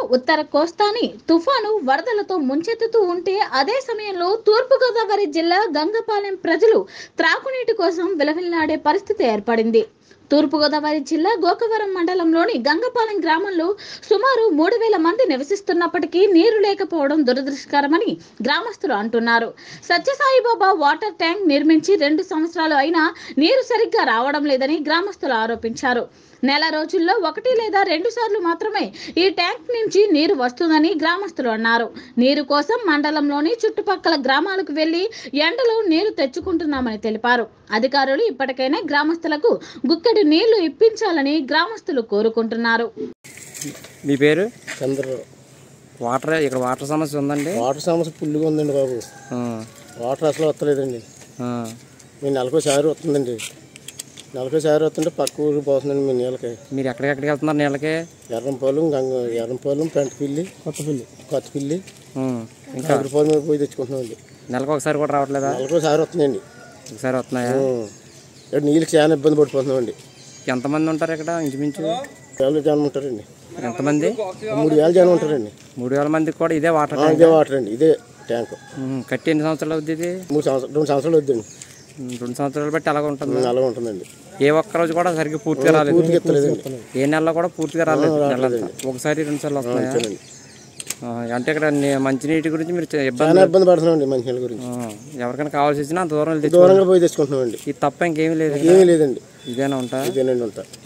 ఉత్తర కోస్తాని తుఫాను వరదలతో ముంచెత్తుతూ ఉంటే అదే సమయంలో తూర్పుగోదావరి జిల్లా గంగపాలెం ప్రజలు త్రాగునీటి కోసం విలవిల్లాడే పరిస్థితి ఏర్పడింది తూర్పుగోదావరి జిల్లా గోకవరం మండలంలోని గంగపాలెం గ్రామంలో సుమారు మూడు వేల మంది నివసిస్తున్నప్పటికీ నీరు లేకపోవడం దురదృష్టకరమని గ్రామస్తులు అంటున్నారు సత్యసాయిబాబా వాటర్ ట్యాంక్ నిర్మించి రెండు సంవత్సరాలు అయినా నీరు సరిగ్గా రావడం లేదని గ్రామస్తులు ఆరోపించారు నెల రోజుల్లో ఒకటి లేదా రెండు సార్లు మాత్రమే ఈ ట్యాంక్ నుంచి నీరు వస్తుందని గ్రామస్తులు అన్నారు నీరు కోసం మండలంలోని చుట్టుపక్కల గ్రామాలకు వెళ్లి ఎండలో నీరు తెచ్చుకుంటున్నామని తెలిపారు అధికారులు ఇప్పటికైనా గ్రామస్తులకు గుక్కడి నీళ్లు ఇప్పించాలని గ్రామస్తులు కోరుకుంటున్నారు మీ పేరు చంద్రరావు వాటర్ ఇక్కడ వాటర్ సమస్య ఉందండి వాటర్ సమస్య ఫుల్గా ఉందండి బాబు ఆ, వాటర్ అసలు వస్తలేదండి ఆ. మీ నెలకోసారి వస్తుందండి నెలకోసారి వస్తుంటే పక్క ఊరికి పోతుందండి మీ నీళ్ళకి మీరు ఎక్కడికెక్కడికి వెళ్తున్నారు నీళ్ళకి ఎర్రంపాలెం గంగ ఎర్రంపాలెం పెంటపిల్లి కొత్తపిల్లి కొత్తపిల్లి ఉం. ఇంకా అగ్రిపాలెం మీద పోయి తెచ్చుకుంటున్నామండి నెలకు ఒకసారి కూడా రావట్లేదా నెలకోసారి వస్తుందండి ఒకసారి వస్తున్నాయా ఉం. ఇక్కడ నీళ్ళకి చాలా ఇబ్బంది పడిపోతున్నామండి ఎంతమంది ఉంటారు ఇక్కడ ఇంచుమించు వేల జనం ఉంటారండి ఎంతమంది మూడు వేల జనం ఉంటారండి మూడు వేల మందికి కూడా ఇదే వాటర్ ఆ, ఇదే వాటర్ అండి ఇదే ట్యాంక్ ఉం. కట్టి ఎన్ని సంవత్సరాలు అవుద్ది ఇది మూడు సంవత్సరాలు రెండు సంవత్సరాలు వద్దండి ఉం, రెండు సంవత్సరాలు బట్టి అలాగ ఉంటుంది అలాగే ఉంటుందండి ఏ ఒక్క రోజు కూడా సరిగ్గా పూర్తిగా రాలేదు పూర్తిగా ఎత్తలేదండి ఏ నెలలో కూడా పూర్తిగా రాలేదు నెలంతా ఒకసారి రెండు సార్లు వస్తున్నాయా అంతేనండి. ఆ, అంటే ఇక్కడ నీ- మంచినీటి గురించి మీరు చే- ఇబ్బంది చాలా ఇబ్బంది పడుతున్నామండి మంచి నీళ్ళ గురించి ఆ, ఎవరికైనా కావాల్సి వచ్చినా అంత దూరం వెళ్ళి తెచ్చు దూరంగా పోయి తెచ్చుకుంటున్నామండి ఇది తప్ప ఇంకేమీ లేదు ఏమీ లేదండి ఇదేనా ఉంటా ఇదేనండి ఉంటా